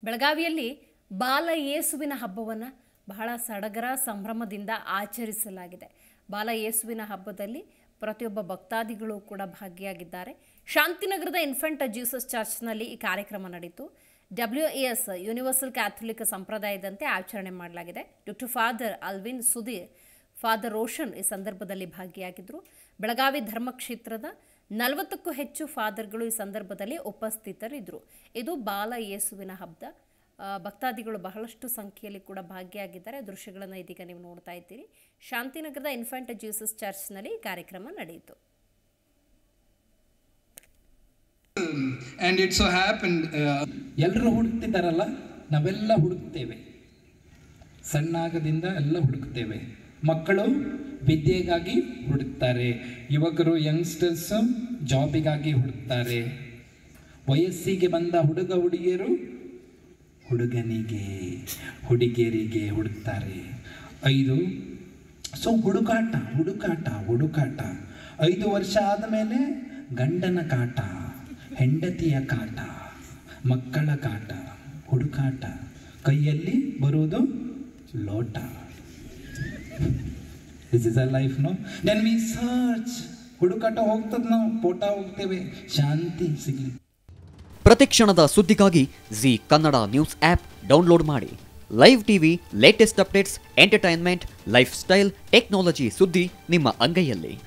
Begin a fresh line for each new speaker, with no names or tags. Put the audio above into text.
ಬೆಳಗಾವಿಯಲ್ಲಿ ಬಾಲ ಯೇಸುವಿನ ಹಬ್ಬವನ್ನು ಬಹಳ ಸಡಗರ ಸಂಭ್ರಮದಿಂದ ಆಚರಿಸಲಾಗಿದೆ ಬಾಲ ಯೇಸುವಿನ ಹಬ್ಬದಲ್ಲಿ ಪ್ರತಿಯೊಬ್ಬ ಭಕ್ತಾದಿಗಳು ಕೂಡ ಭಾಗಿಯಾಗಿದ್ದಾರೆ ಶಾಂತಿನಗರದ ಇನ್ಫೆಂಟ್ ಜೀಸಸ್ ಚರ್ಚ್ನಲ್ಲಿ ಈ ಕಾರ್ಯಕ್ರಮ ನಡೆಯಿತು ಡಬ್ಲ್ಯೂ ಎಸ್ ಯೂನಿವರ್ಸಲ್ ಕ್ಯಾಥೋಲಿಕ್ ಸಂಪ್ರದಾಯದಂತೆ ಆಚರಣೆ ಮಾಡಲಾಗಿದೆ doctor father Alvin Sudhir father Roshan ಈ ಸಂದರ್ಭದಲ್ಲಿ ಭಾಗಿಯಾಗಿದ್ದರು ಬೆಳಗಾವಿ ಧರ್ಮಕ್ಷೇತ್ರದ ನಲವತ್ತಕ್ಕೂ ಹೆಚ್ಚು ಫಾದರ್ಗಳು ಈ ಸಂದರ್ಭದಲ್ಲಿ ಉಪಸ್ಥಿತರಿದ್ದರು ಇದು ಬಾಲ ಯೇಸುವಿನ ಹಬ್ಬ ಆ, ಭಕ್ತಾದಿಗಳು ಬಹಳಷ್ಟು ಸಂಖ್ಯೆಯಲ್ಲಿ ಕೂಡ ಭಾಗಿಯಾಗಿದ್ದಾರೆ ದೃಶ್ಯಗಳನ್ನು ಇದೀಗ ನೀವು ನೋಡ್ತಾ ಇದ್ದೀರಿ ಶಾಂತಿನಗರದ ಇನ್ಫೆಂಟ್ ಜೀಸಸ್ ಚರ್ಚ್ನಲ್ಲಿ ಈ ಕಾರ್ಯಕ್ರಮ ನಡೆಯಿತು
and it so happened uh,
ಎಲ್ಲರೂ ಹುಡುಕ್ತಿದ್ದಾರಲ್ಲ ನಾವೆಲ್ಲ ಹುಡುಕ್ತೇವೆ ಸಣ್ಣಾಗದಿಂದ ಎಲ್ಲ ಹುಡುಕ್ತೇವೆ ಮಕ್ಕಳು ವಿದ್ಯೆಗಾಗಿ ಹುಡುಕ್ತಾರೆ ಯುವಕರು ಯಂಗ್ಸ್ಟರ್ಸ್ ಜಾಬಿಗಾಗಿ ಹುಡುಕ್ತಾರೆ ವಯಸ್ಸಿಗೆ ಬಂದ ಹುಡುಗ ಹುಡುಗಿಯರು ಹುಡುಗನಿಗೆ ಹುಡುಗಿಯರಿಗೆ ಹುಡುಕ್ತಾರೆ ಐದು ಸೊ ಹುಡುಕಾಟ ಹುಡುಕಾಟ ಹುಡುಕಾಟ ಐದು ವರ್ಷ ಆದಮೇಲೆ ಗಂಡನ ಕಾಟ ಹೆಂಡತಿಯ ಕಾಟ ಮಕ್ಕಳ ಕಾಟ ಹುಡುಕಾಟ ಕೈಯಲ್ಲಿ ಬರುವುದು ಲೋಟ this is a life no then we search ಹುಡುಕಾಟ ಹೋಗ್ತದೆ ನಾವು ಪೋಟ ಹೋಗ್ತೇವೆ ಶಾಂತಿ ಸಿಗಲಿ
ಪ್ರತಿಕ್ಷಣದ ಸುದ್ದಿಗಾಗಿ Zee Kannada news app download ಮಾಡಿ live TV latest updates entertainment lifestyle technology ಸುದ್ದಿ ನಿಮ್ಮ ಅಂಗೈಯಲ್ಲಿ